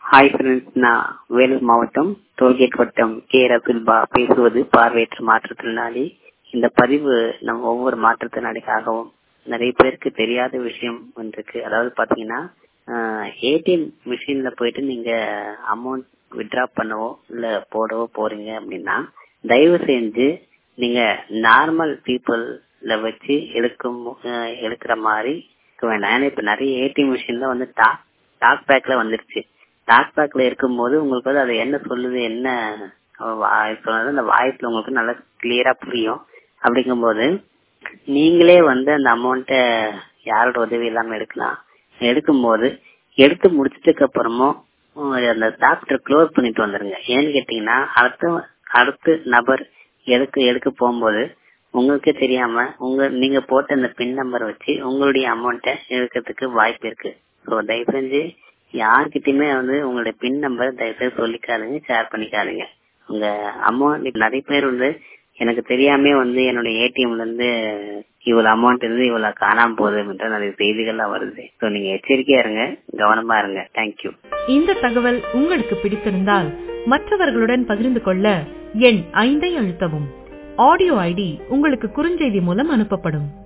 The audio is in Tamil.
ஹாய் ஃப்ரெண்ட்ஸ் நான் வேலூர் மாவட்டம் டோல்கேட் வட்டம் கே ரசுல்பா பேசுவது பார்வையற்ற மாற்றுத்திறனாளி இந்த பதிவு நம்ம ஒவ்வொரு மாற்றுத்திறனாளிக்காகவும் நிறைய பேருக்கு தெரியாத விஷயம் இருக்கு அதாவது பாத்தீங்கன்னா ஏடிஎம் மிஷின்ல போயிட்டு நீங்க அமௌண்ட் வித்ட்ரா பண்ணவோ இல்ல போடவோ போறீங்க அப்படின்னா தயவு செஞ்சு நீங்க நார்மல் பீப்புள்ல வச்சு எடுக்கும் எடுக்கிற மாதிரி இருக்க வேண்டாம் ஏன்னா இப்ப நிறைய ஏடிஎம் மிஷின்ல வந்து டாக் டாக் பேக்ல வந்துருச்சு டாக் பேக்ல இருக்கும்போது உங்களுக்கு வந்து அது என்ன சொல்லுது என்ன சொன்னது அந்த வாய்ஸ்ல உங்களுக்கு நல்லா கிளியரா புரியும் அப்படிங்கும்போது நீங்களே வந்து அந்த அமௌண்ட்டை யாரோட உதவி இல்லாம எடுக்கலாம் எடுக்கும்போது எடுத்து முடிச்சதுக்கு அப்புறமும் அந்த சாப்டர் க்ளோஸ் பண்ணிட்டு வந்துருங்க ஏன்னு கேட்டீங்கன்னா அடுத்த அடுத்த நபர் எடுக்க எடுக்க போகும்போது உங்களுக்கே தெரியாம உங்க நீங்க போட்ட அந்த பின் நம்பர் வச்சு உங்களுடைய அமௌண்ட்டை எடுக்கிறதுக்கு வாய்ப்பு இருக்கு ஸோ தயவு செஞ்சு யார்கிட்டயுமே வந்து உங்களுடைய பின் நம்பர் தயவுசெய்து சொல்லிக்காதுங்க ஷேர் பண்ணிக்காதுங்க உங்க அமௌண்ட் நிறைய பேர் வந்து எனக்கு தெரியாம வந்து என்னோட ஏடிஎம்ல இருந்து இவ்வளவு அமௌண்ட் இருந்து இவ்வளவு காணாம போகுதுன்ற நிறைய செய்திகள்லாம் வருது ஸோ நீங்க எச்சரிக்கையா இருங்க கவனமா இருங்க தேங்க்யூ இந்த தகவல் உங்களுக்கு பிடித்திருந்தால் மற்றவர்களுடன் பகிர்ந்து கொள்ள எண் ஐந்தை அழுத்தவும் ஆடியோ ஐடி உங்களுக்கு குறுஞ்செய்தி மூலம் அனுப்பப்படும்